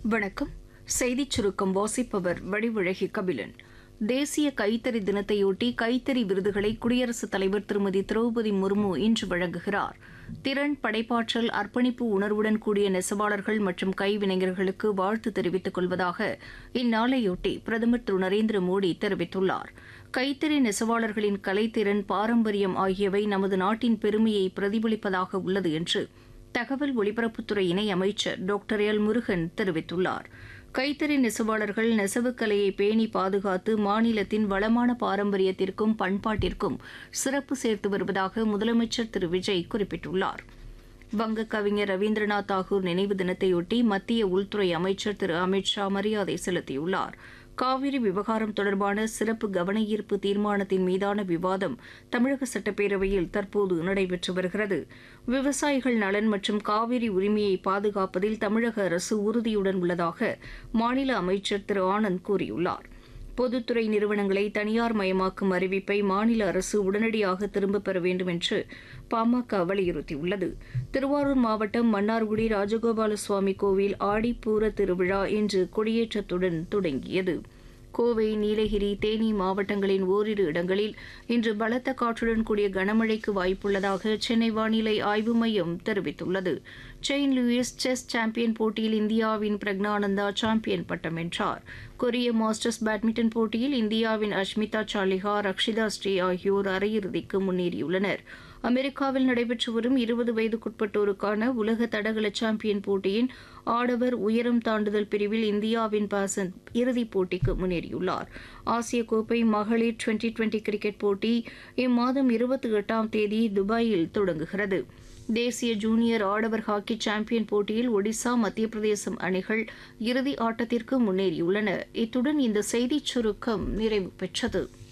வணக்கம் செய்திச் சுருக்கம் வாசிப்பவர் வடிவழகி கபிலன் தேசிய கைத்தறி தினத்தையொட்டி கைத்தறி விருதுகளை குடியரசுத் தலைவர் திருமதி திரௌபதி முர்மு இன்று வழங்குகிறார் திறன் படைப்பாற்றல் அர்ப்பணிப்பு உணர்வுடன் கூடிய நெசவாளர்கள் மற்றும் கைவினைஞர்களுக்கு வாழ்த்து தெரிவித்துக் கொள்வதாக இந்நாளையொட்டி பிரதமர் திரு நரேந்திர மோடி தெரிவித்துள்ளார் கைத்தறி நெசவாளர்களின் கலைத்திறன் பாரம்பரியம் ஆகியவை நமது நாட்டின் பெருமையை பிரதிபலிப்பதாக உள்ளது என்று தகவல் ஒலிபரப்புத்துறை இணை அமைச்சர் டாக்டர் எல் முருகன் தெரிவித்துள்ளார் கைத்தறி நெசவாளர்கள் நெசவுக்கலையை பேணி பாதுகாத்து மாநிலத்தின் வளமான பாரம்பரியத்திற்கும் பண்பாட்டிற்கும் சிறப்பு சேர்த்து வருவதாக முதலமைச்சர் திரு விஜய் குறிப்பிட்டுள்ளார் வங்க கவிஞர் ரவீந்திரநாத் தாகூர் நினைவு தினத்தையொட்டி மத்திய உள்துறை அமைச்சர் திரு அமித் ஷா மரியாதை செலுத்தியுள்ளார் காவிரி விவகாரம் தொடர்பான சிறப்பு கவன ஈர்ப்பு தீர்மானத்தின் மீதான விவாதம் தமிழக சட்டப்பேரவையில் தற்போது நடைபெற்று வருகிறது விவசாயிகள் நலன் மற்றும் காவிரி உரிமையை பாதுகாப்பதில் தமிழக அரசு உறுதியுடன் உள்ளதாக மாநில அமைச்சர் திரு ஆனந்த் கூறியுள்ளார் பொதுத்துறை நிறுவனங்களை தனியார் மயமாக்கும் அறிவிப்பை மாநில அரசு உடனடியாக திரும்பப் பெற வேண்டும் என்று பாமக வலியுறுத்தியுள்ளது திருவாரூர் மாவட்டம் மன்னார்குடி ராஜகோபால சுவாமி கோவில் ஆடிப்பூர திருவிழா இன்று கொடியேற்றத்துடன் தொடங்கியது கோவை நீலகிரி தேனி மாவட்டங்களின் ஓரிரு இடங்களில் இன்று பலத்த காற்றுடன் கூடிய கனமழைக்கு வாய்ப்புள்ளதாக சென்னை வானிலை ஆய்வு மையம் தெரிவித்துள்ளது செயின் லூயிஸ் செஸ் சாம்பியன் போட்டியில் இந்தியாவின் பிரக்னானந்தா சாம்பியன் பட்டம் வென்றார் கொரிய மாஸ்டர்ஸ் பேட்மிண்டன் போட்டியில் இந்தியாவின் அஷ்மிதா சாலிஹா ரக்ஷிதா ஸ்ரீ ஆகியோர் அரையிறுதிக்கு முன்னேறியுள்ளனர் அமெரிக்காவில் நடைபெற்று வரும் இருபது வயதுக்குட்பட்டோருக்கான உலக தடகள சாம்பியன் போட்டியின் ஆடவர் உயரம் தாண்டுதல் பிரிவில் இந்தியாவின் பாசன் இறுதிப் போட்டிக்கு முன்னேறியுள்ளார் ஆசிய கோப்பை மகளிர் டுவெண்டி டுவெண்டி கிரிக்கெட் போட்டி இம்மாதம் இருபத்தி எட்டாம் தேதி துபாயில் தொடங்குகிறது தேசிய ஜூனியர் ஆடவர் ஹாக்கி சாம்பியன் போட்டியில் ஒடிசா மத்திய பிரதேசம் அணிகள் இறுதி ஆட்டத்திற்கு முன்னேறியுள்ளன இத்துடன் இந்த செய்திச் சுருக்கம் நிறைவு பெற்றது